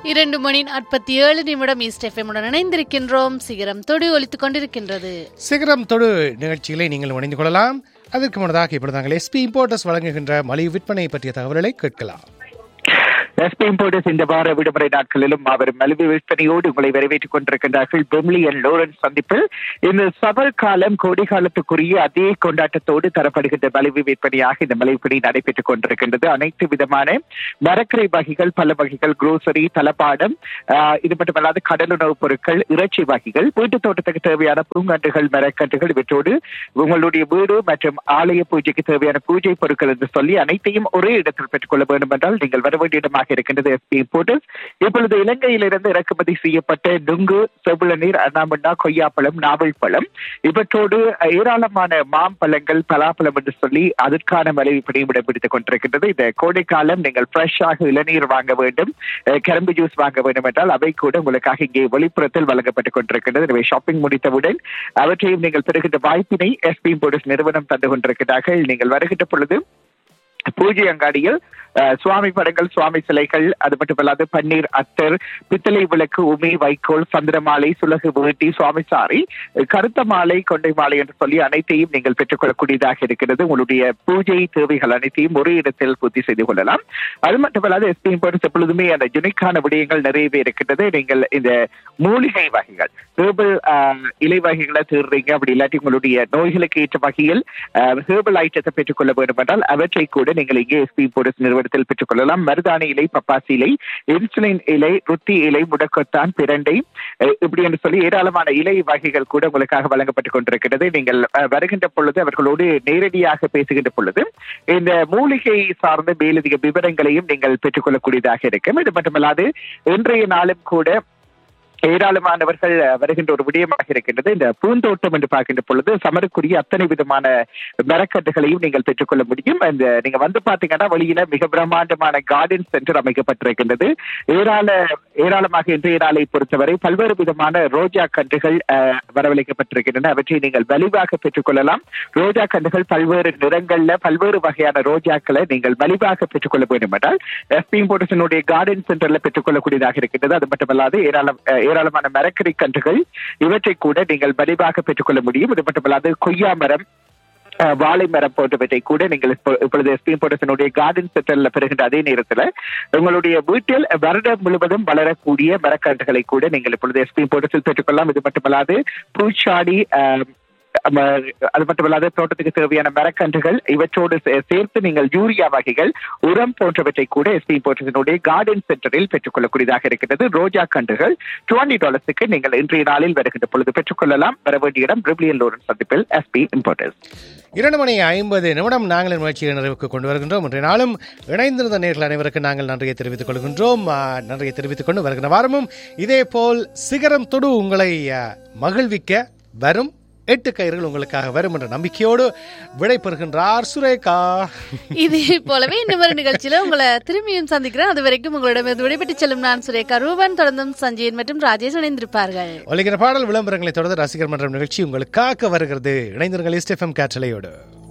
இரண்டு மணி நாற்பத்தி ஏழு நிமிடம் ஈஸ்ட் எஃப்எம்முடன் இணைந்திருக்கின்றோம் சிகரம் தொடி ஒலித்துக் கொண்டிருக்கின்றது சிகரம் தொடு நிகழ்ச்சிகளை நீங்கள் இணைந்து கொள்ளலாம் அதற்கு முன்னதாக இப்பொழுது நாங்கள் எஸ்பி இம்போர்ட்டர்ஸ் வழங்குகின்ற மலிவு விற்பனை பற்றிய தகவல்களை கேட்கலாம் எஸ்பி இம்போர்ட்டர்ஸ் இந்த வார விடுமுறை நாட்களிலும் மாபெரும் மலிவு விற்பனையோடு உங்களை வரவேற்றுக் கொண்டிருக்கின்றார்கள் பெம்லி அண்ட் லோரன்ஸ் சந்திப்பில் இந்த சபர் காலம் கோடி காலத்துக்குரிய அதே கொண்டாட்டத்தோடு தரப்படுகின்ற மலிவு விற்பனையாக இந்த மலிவு விற்பனை நடைபெற்றுக் கொண்டிருக்கின்றது அனைத்து விதமான மரக்கரை வகைகள் பல வகைகள் குரோசரி தளபாடம் ஆஹ், இது மட்டுமல்லாது கடலுணவுப் பொருட்கள் இறைச்சி வகைகள் வீட்டு தோட்டத்துக்கு தேவையான பூங்கன்றுகள் மரக்கன்றுகள் இவற்றோடு உங்களுடைய வீடு மற்றும் ஆலய பூஜைக்கு தேவையான பூஜை பொருட்கள் என்று சொல்லி அனைத்தையும் ஒரே இடத்தில் பெற்றுக்கொள்ள வேண்டும் என்றால் நீங்கள் வர வேண்டிய இடமாக இருக்கின்றது எஸ்பி இம்போர்ட்டர்ஸ் இப்பொழுது இலங்கையிலிருந்து இறக்குமதி செய்யப்பட்ட நுங்கு செவிளநீர் அண்ணாமண்ணா கொய்யாப்பழம் நாவல் பழம் இவற்றோடு ஏராளமான மாம்பழங்கள் பலாப்பழம் என்று சொல்லி அதற்கான மலிவுப்படியும் இடம்பிடித்துக் கொண்டிருக்கின்றது இந்த கோடைக்காலம் நீங்கள் ஃப்ரெஷ்ஷாக இளநீர் வாங்க வேண்டும் அஹ், கரும்பு ஜூஸ் வாங்க வேண்டும் என்றால் அவை கூட உங்களுக்காக இங்கே வெளிப்புறத்தில் வழங்கப்பட்டுக் கொண்டிருக்கின்றது எனவே ஷாப்பிங் முடித்தவுடன் அவற்றையும் நீங்கள் பெறுகின்ற வாய்ப்பினை எஸ்பி இம்போர்ட்டர்ஸ் நிறுவனம் தந்து கொண்டிருக்கிறார்கள் நீங்கள் வருகின்ற பொழுது பூஜை அங்காடியில் அஹ், சுவாமி படங்கள் சுவாமி சிலைகள் அது மட்டுமல்லாது பன்னீர் அத்தர் பித்தளை விளக்கு உமி வைக்கோல் சந்திரமாலை சுலகு வேட்டி சுவாமி சாரி கருத்த மாலை கொண்டை மாலை என்று சொல்லி அனைத்தையும் நீங்கள் பெற்றுக்கொள்ளக்கூடியதாக இருக்கிறது உங்களுடைய பூஜை தேவைகள் அனைத்தையும் ஒரே இடத்தில் பூர்த்தி செய்து கொள்ளலாம் அது மட்டுமல்லாது எஸ்பி இம்போர்ட்ஸ் எப்பொழுதுமே அந்த யுனிக்கான விடயங்கள் நிறையவே இருக்கின்றது நீங்கள் இந்த மூலிகை வகைகள் ஹேர்பல் இலை வகைகளை தேடுறீங்க அப்படி இல்லாட்டி உங்களுடைய நோய்களுக்கு ஏற்ற வகையில் ஹேர்பல் ஐட்டத்தை பெற்றுக்கொள்ள வேண்டும் என்றால் அவற்றை கூட நீங்கள் இங்கே எஸ்பி இம்போர்ட்ஸ் நிறுவனத்தில் பெற்றுக்கொள்ளலாம் மருதாணி இலை பப்பாசி இலை இன்சுலின் இலை ருத்தி இலை முடக்கத்தான் பிரண்டை அஹ், இப்படி என்று சொல்லி ஏராளமான இலை வகைகள் கூட உங்களுக்காக வழங்கப்பட்டுக் கொண்டிருக்கிறது நீங்கள் அஹ், வருகின்ற பொழுது அவர்களோடு நேரடியாக பேசுகின்ற பொழுது இந்த மூலிகை சார்ந்த மேலதிக விவரங்களையும் நீங்கள் பெற்றுக்கொள்ளக்கூடியதாக இருக்கும் இது மட்டுமல்லாது இன்றைய நாளும் கூட ஏராளமானவர்கள் அஹ், வருகின்ற ஒரு விடயமாக இருக்கின்றது இந்த பூந்தோட்டம் என்று பார்க்கின்ற பொழுது சமருக்குரிய அத்தனை விதமான மரக்கட்டுகளையும் நீங்கள் பெற்றுக்கொள்ள முடியும் இந்த நீங்க வந்து பாத்தீங்கன்னா வெளியில மிக பிரம்மாண்டமான கார்டன் சென்டர் அமைக்கப்பட்டிருக்கின்றது ஏராள ஏராளமாக இன்றைய நாளை பொறுத்தவரை பல்வேறு விதமான ரோஜா கன்றுகள் அஹ், வரவழைக்கப்பட்டிருக்கின்றன அவற்றை நீங்கள் மலிவாக பெற்றுக்கொள்ளலாம் ரோஜா கன்றுகள் பல்வேறு நிறங்கள்ல பல்வேறு வகையான ரோஜாக்களை நீங்கள் மலிவாக பெற்றுக்கொள்ள வேண்டும் என்றால் எஸ்பி இம்போர்ட்டர்ஸினுடைய கார்டன் சென்டர்ல பெற்றுக்கொள்ளக்கூடியதாக இருக்கின்றது அது மட்டுமல்லாது ஏராளம் அஹ், ஏராளமான மரக்கறி கன்றுகள் இவற்றை கூட நீங்கள் மலிவாக பெற்றுக்கொள்ள முடியும் இது மட்டுமல்லாது கொய்யா மரம் அஹ், வாழை மரம் போன்றவற்றை கூட நீங்கள் இப்போ- இப்பொழுது எஸ்பி இம்போர்ட்டர்ஸினுடைய கார்டன் சென்டர்ல பெறுகின்ற அதே நேரத்துல உங்களுடைய வீட்டில் வருடம் முழுவதும் வளரக்கூடிய மரக்கன்றுகளை கூட நீங்கள் இப்பொழுது எஸ்பி இம்போர்ட்டர்ஸில் பெற்றுக்கொள்ளலாம் இது மட்டுமல்லாது பூச்சாடி அஹ், ம- அது மட்டுமல்லாது தோட்டத்துக்கு தேவையான மரக்கன்றுகள் இவற்றோடு சே- சேர்த்து நீங்கள் யூரியா வகைகள் உரம் போன்றவற்றை கூட எஸ்பி இம்போர்ட்டர்ஸினுடைய கார்டன் சென்டரில் பெற்றுக்கொள்ளக்கூடியதாக இருக்கிறது ரோஜா கன்றுகள் டுவெண்ட்டி டாலர்ஸுக்கு நீங்கள் இன்றைய நாளில் வருகின்ற பொழுது பெற்றுக்கொள்ளலாம் வர வேண்டிய இடம் பிரிபிளியன் லோரன்ஸ் சந்திப்பில் எஸ்பி இம்போர்ட்டர்ஸ் இரண்டு மணி ஐம்பது நிமிடம் நாங்கள் நிகழ்ச்சியை நிறைவுக்கு கொண்டு வருகின்றோம் இன்றைய நாளும் இணைந்திருந்த நேர்கள் அனைவருக்கும் நாங்கள் நன்றியை தெரிவித்துக் கொள்கின்றோம் ஆ, நன்றியை தெரிவித்துக் கொண்டு வருகிற வாரமும் இதே போல் சிகரம் தொடு உங்களை ஆ, மகிழ்விக்க வரும் எட்டு கயிறுகள் உங்களுக்காக வரும் என்ற நம்பிக்கையோடு விடைபெறுகின்றார் சுரேகா இதே போலவே இன்னும் ஒரு நிகழ்ச்சியில உங்களை திரும்பியும் சந்திக்கிறேன் அது வரைக்கும் உங்களிடமிருந்து விடைபெற்று செல்லும் நான் சுரேகா ரூபன் தொடர்ந்தும் சஞ்சயன் மற்றும் ராஜேஷ் இணைந்திருப்பார்கள் ஒலிக்கிற பாடல் விளம்பரங்களை தொடர்ந்து ரசிகர் மன்றம் நிகழ்ச்சி உங்களுக்காக வருகிறது இணைந்திருங்கள் எஸ்டிஎஃப்எம் கேட்டலையோடு